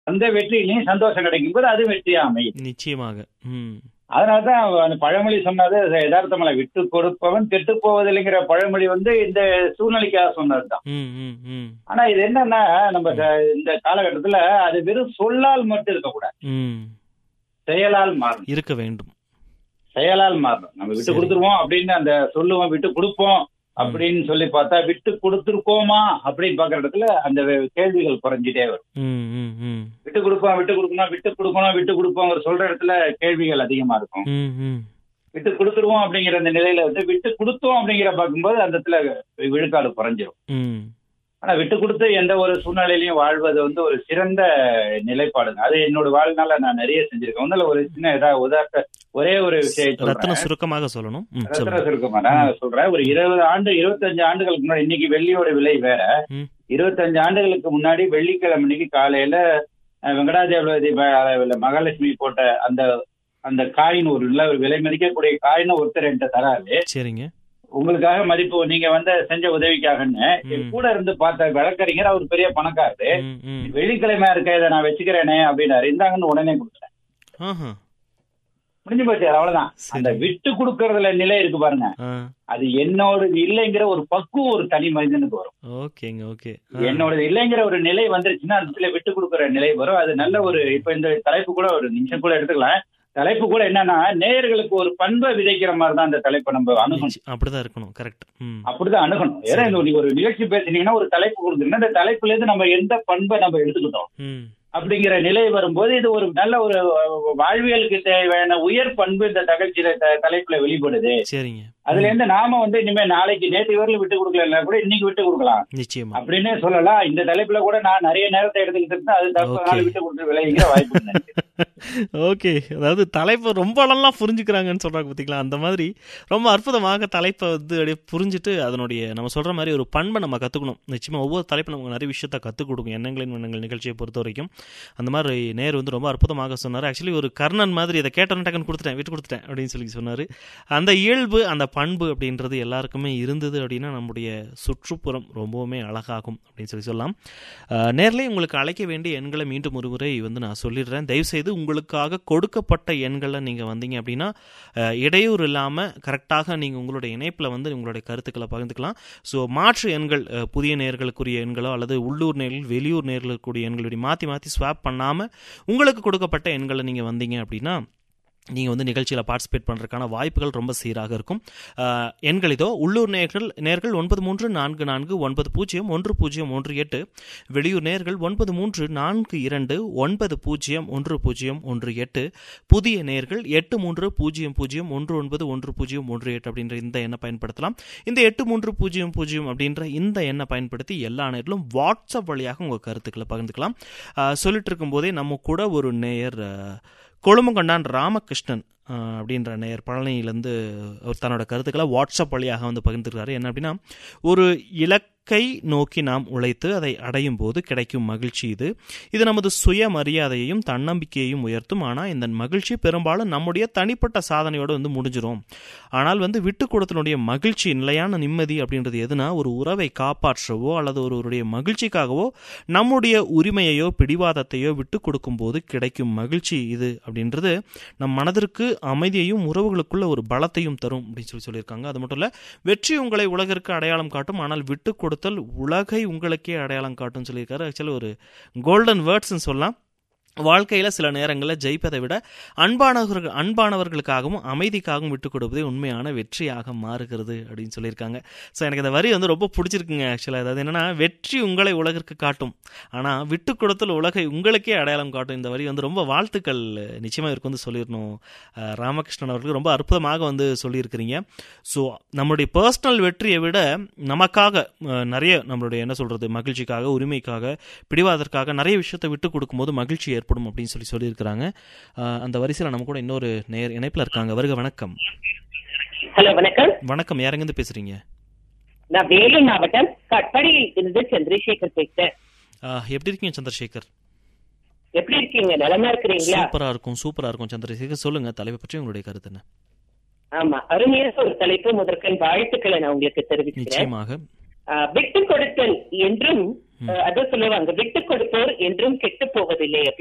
அந்த வெற்றியிலையும் சந்தோஷம் கிடைக்கும் போது அது வெற்றியா அமையும் நிச்சயமாக ம் அதனாலதான் அந்த பழமொழி சொன்னது யதார்த்தமலை விட்டு கொடுப்பவன் கெட்டு போவதில்லைங்கிற பழமொழி வந்து இந்த சூழ்நிலைக்காக சொன்னதுதான் ம் ம் ம் ஆனா இது என்னன்னா நம்ம ச- இந்த காலகட்டத்துல அது வெறும் சொல்லால் மட்டும் இருக்கக்கூடாது ம் செயலால் மாறணும் இருக்க வேண்டும் செயலால் மாறணும் நம்ம விட்டு சரி. கொடுத்துருவோம் அப்படின்னு அந்த சொல்லுவோம் விட்டு கொடுப்போம் அப்படின்னு சொல்லி பார்த்தா விட்டு கொடுத்துருக்கோமா அப்படின்னு பாக்குற இடத்துல அந்த வே- கேள்விகள் குறைஞ்சிட்டே வரும் ம் ம் ம் விட்டு கொடுப்போம் விட்டு கொடுக்கணும் விட்டு கொடுக்கணும் விட்டு கொடுப்போங்கிற சொல்ற இடத்துல கேள்விகள் அதிகமா இருக்கும் ம் ம் விட்டு கொடுத்துருவோம் அப்படிங்கிற அந்த நிலையில வந்து விட்டு கொடுத்தோம் அப்படிங்கிற பார்க்கும்போது அந்த இடத்துல விழுக்காடு குறைஞ்சிரும் ம் ஆனா விட்டு கொடுத்து எந்த ஒரு சூழ்நிலையிலையும் வாழ்வது வந்து ஒரு சிறந்த நிலைப்பாடுங்க அது என்னோட வாழ்நாள நான் நிறைய செஞ்சிருக்கேன் ஒண்ணுல ஒரு சின்ன ஏதாவது உதாரண ஒரே ஒரு விஷயம் ரத்தன சொல்றேன் சுருக்கமாக சொல்லணும் ம் ரத்தன சொல்லுங்க சுருக்கமா நான் சொல்றேன் ஒரு இருபது ஆண்டு இருபத்தஞ்சு ஆண்டுகளுக்கு முன்னாடி இன்னைக்கு வெள்ளியோட விலை வேற ம். இருபத்தஞ்சு ஆண்டுகளுக்கு முன்னாடி வெள்ளிக்கிழமை அன்னைக்கு காலையில அஹ், வெங்கடாஜலபதி ம- மகாலட்சுமி போட்ட அந்த அந்த காயின் ஒரு நல்ல ஒரு விலை மதிக்கக்கூடிய காயினை ஒருத்தர் என்கிட்ட தராரு சரிங்க உங்களுக்காக மதிப்பு நீங்க வந்து செஞ்ச உதவிக்காகன்னு என் ம். கூட இருந்து பார்த்த வழக்கறிஞர் அவர் பெரிய பணக்காரரு ம் ம் வெள்ளிக்கிழமை இருக்க இதை நான் வச்சுக்கிறேனே அப்படின்னாரு இந்தாங்கன்னு உடனே கொடுத்தேன் ஆஹா முடிஞ்சு போச்சு அவ்வளவுதான் அந்த சரி விட்டு கொடுக்கறதுல நிலை இருக்கு பாருங்க ஆ அது என்னோட இல்லைங்கிற ஒரு பக்குவம் ஒரு தனி மனிதனுக்கு வரும் ஓகேங்க ஓகே என்னோட இல்லைங்கிற ஒரு நிலை வந்துருச்சுன்னா அந்த இடத்துல விட்டு கொடுக்கற நிலை வரும் அது நல்ல ஒரு இப்ப இந்த தலைப்பு கூட ஒரு நிமிஷம் கூட எடுத்துக்கலாம் தலைப்பு கூட என்னன்னா நேயர்களுக்கு ஒரு பண்பை விதைக்கிற மாதிரி தான் அந்த தலைப்பை நம்ம அணுகணும் அப்படிதான் இருக்கணும் கரெக்ட் ம் அப்படிதான் அணுகணும் ஏன்னா இந்த நீங்க ஒரு நிகழ்ச்சி பேசுனீங்கன்னா ஒரு தலைப்பு கொடுத்தீங்கன்னா இந்த தலைப்புல இருந்து நம்ம எந்த பண்பை நம்ம எடுத்துக்கிட்டோம் ம் அப்படிங்கிற நிலை வரும்போது இது ஒரு நல்ல ஒரு அஹ், வாழ்வியலுக்கு தேவையான உயர் பண்பு இந்த தகழ்ச்சியில த- தலைப்புல வெளிப்படுது சரிங்க அதுல இருந்து நாம வந்து இனிமே நாளைக்கு நேற்று வரல விட்டு கொடுக்கல கூட இன்னைக்கு விட்டு கொடுக்கலாம் நிச்சயமா அப்படின்னு சொல்லலாம் இந்த தலைப்புல கூட நான் நிறைய நேரத்தை எடுத்துக்கிட்டு இருந்தா அது தப்பு Okay. அதனால விட்டு கொடுத்து விளைவிக்கிற வாய்ப்பு இருக்கு. ஓகே அதாவது தலைப்பை ரொம்ப நல்லா புரிஞ்சுக்கிறாங்கன்னு சொல்றாங்க பார்த்தீங்களா அந்த மாதிரி ரொம்ப அற்புதமாக தலைப்பை வந்து அப்படியே புரிஞ்சுட்டு அதனுடைய நம்ம சொல்ற மாதிரி ஒரு பண்பை நம்ம கற்றுக்கணும் நிச்சயமா ஒவ்வொரு தலைப்பு நமக்கு நிறைய விஷயத்த கற்றுக் கொடுக்கும் எண்ணங்களின் எண்ணங்கள் நிகழ்ச்சியை பொறுத்த வரைக்கும் அந்த மாதிரி நேர் வந்து ரொம்ப அற்புதமாக சொன்னார் ஆக்சுவலி ஒரு கர்ணன் மாதிரி இதை கேட்டோன்னு டக்குன்னு கொடுத்துட்டேன் விட்டு கொடுத்துட்டேன் அப்படின்னு சொல்லி சொன்னார் அந்த இயல்பு அந்த பண்பு அப்படின்றது எல்லாருக்குமே இருந்தது அப்படின்னா நம்முடைய சுற்றுப்புறம் ரொம்பவுமே அழகாகும் அப்படின்னு சொல்லி சொல்லலாம் அஹ், நேர்லயே உங்களுக்கு அழைக்க வேண்டிய எண்களை மீண்டும் ஒரு முறை வந்து நான் சொல்லிடுறேன் தயவுசெய்து உங்களுக்காக கொடுக்கப்பட்ட எண்களை நீங்கள் வந்தீங்க அப்படின்னா அஹ், இடையூறு இல்லாமல் கரெக்டாக நீங்கள் உங்களுடைய இணைப்பில் வந்து உங்களுடைய கருத்துக்களை பகிர்ந்துக்கலாம் ஸோ மாற்று எண்கள் அஹ், புதிய நேர்களுக்குரிய எண்களோ அல்லது உள்ளூர் நேர்கள் வெளியூர் நேர்களுக்குரிய எண்கள் இப்படி மாற்றி மாற்றி ஸ்வாப் பண்ணாமல் உங்களுக்கு கொடுக்கப்பட்ட எண்களை நீங்கள் வந்தீங்க அப்படின்னா நீங்கள் வந்து நிகழ்ச்சியில் பார்ட்டிசிபேட் பண்ணுறதுக்கான வாய்ப்புகள் ரொம்ப சீராக இருக்கும் அஹ், எண்கள் இதோ உள்ளூர் நேர்கள் நேர்கள் ஒன்பது மூன்று நான்கு நான்கு ஒன்பது பூஜ்ஜியம் ஒன்று பூஜ்ஜியம் ஒன்று எட்டு வெளியூர் நேர்கள் ஒன்பது மூன்று நான்கு இரண்டு ஒன்பது பூஜ்ஜியம் ஒன்று பூஜ்ஜியம் ஒன்று எட்டு புதிய நேர்கள் எட்டு மூன்று பூஜ்ஜியம் பூஜ்ஜியம் ஒன்று ஒன்பது ஒன்று பூஜ்ஜியம் ஒன்று எட்டு அப்படின்ற இந்த எண்ணை பயன்படுத்தலாம் இந்த எட்டு மூன்று பூஜ்ஜியம் பூஜ்ஜியம் அப்படின்ற இந்த எண்ணை பயன்படுத்தி எல்லா நேர்களும் வாட்ஸ்அப் வழியாக உங்கள் கருத்துக்களை பகிர்ந்துக்கலாம் அஹ், சொல்லிட்டு இருக்கும்போதே நம்ம கூட ஒரு நேயர் அஹ், கொழுமங்கொண்டான் ராமகிருஷ்ணன் அஹ், அப்படின்ற நேயர் பழனியிலேருந்து அவர் தன்னோட கருத்துக்களை வாட்ஸ்அப் வழியாக வந்து பகிர்ந்துருக்காரு என்ன அப்படின்னா ஒரு இலக்கை நோக்கி நாம் உழைத்து அதை அடையும் போது கிடைக்கும் மகிழ்ச்சி இது இது நமது சுயமரியாதையையும் தன்னம்பிக்கையையும் உயர்த்தும் ஆனால் இந்த மகிழ்ச்சி பெரும்பாலும் நம்முடைய தனிப்பட்ட சாதனையோடு வந்து முடிஞ்சிரும் ஆனால் வந்து விட்டு கொடுத்தனுடைய மகிழ்ச்சி நிலையான நிம்மதி அப்படின்றது எதுனா ஒரு உறவை காப்பாற்றவோ அல்லது ஒருவருடைய மகிழ்ச்சிக்காகவோ நம்முடைய உரிமையையோ பிடிவாதத்தையோ விட்டு கொடுக்கும்போது கிடைக்கும் மகிழ்ச்சி இது அப்படின்றது நம் மனதிற்கு அமைதியையும் உறவுகளுக்குள்ள ஒரு பலத்தையும் தரும் அப்படின்னு சொல்லி சொல்லியிருக்காங்க அது மட்டும் இல்ல வெற்றி உங்களை உலகிற்கு அடையாளம் காட்டும் ஆனால் விட்டு கொடுத்தல் உலகை உங்களுக்கே அடையாளம் காட்டும் சொல்லியிருக்காரு ஆக்சுவலி ஒரு கோல்டன் வேர்ட்ஸ்னு சொல்லலாம் வாழ்க்கையில் சில நேரங்களில் ஜெயிப்பதை விட அன்பானவர்கள் அன்பானவர்களுக்காகவும் அமைதிக்காகவும் விட்டு கொடுப்பதே உண்மையான வெற்றியாக மாறுகிறது அப்படின்னு சொல்லியிருக்காங்க ஸோ எனக்கு இந்த வரி வந்து ரொம்ப பிடிச்சிருக்குங்க ஆக்சுவலாக அதாவது என்னென்னா வெற்றி உங்களை உலகிற்கு காட்டும் ஆனால் விட்டு கொடுத்தல் உலகை உங்களுக்கே அடையாளம் காட்டும் இந்த வரி வந்து ரொம்ப வாழ்த்துக்கள் நிச்சயமாக இவருக்கு வந்து சொல்லிடணும் அஹ் ராமகிருஷ்ணன் அவர்களுக்கு ரொம்ப அற்புதமாக வந்து சொல்லியிருக்கிறீங்க ஸோ நம்மளுடைய பர்சனல் வெற்றியை விட நமக்காக அஹ், நிறைய நம்மளுடைய என்ன சொல்கிறது மகிழ்ச்சிக்காக உரிமைக்காக பிடிவாதற்காக நிறைய விஷயத்தை விட்டு கொடுக்கும்போது மகிழ்ச்சி ஏற்படும் அப்படின்னு சொல்லி சொல்லியிருக்கிறாங்க அஹ், அந்த வரிசையில் நம்ம கூட இன்னொரு நேர் இணைப்பில் இருக்காங்க வருக வணக்கம் ஹலோ வணக்கம் வணக்கம் யாரெங்கேருந்து பேசுகிறீங்க நான் வேலூர் மாவட்டம் கட்பாடியில் இருந்து சந்திரசேகர் பேசுறேன் அஹ், எப்படி இருக்கீங்க சந்திரசேகர் எப்படி இருக்கீங்க நலமா இருக்கிறீங்களா சூப்பராக இருக்கும் சூப்பராக இருக்கும் சந்திரசேகர் சொல்லுங்கள் தலைவை பற்றி உங்களுடைய கருத்து என்ன ஆமா அருமையான ஒரு தலைப்பு முதற்கண் வாழ்த்துக்களை நான் உங்களுக்கு தெரிவிக்கிறேன் நிச்சயமாக ஆஹ், விட்டு கொடுத்தல் என்றும் அஹ், அதான் சொல்லுவாங்க விட்டு கொடுப்போர் என்றும் கெட்டு போவதில்லை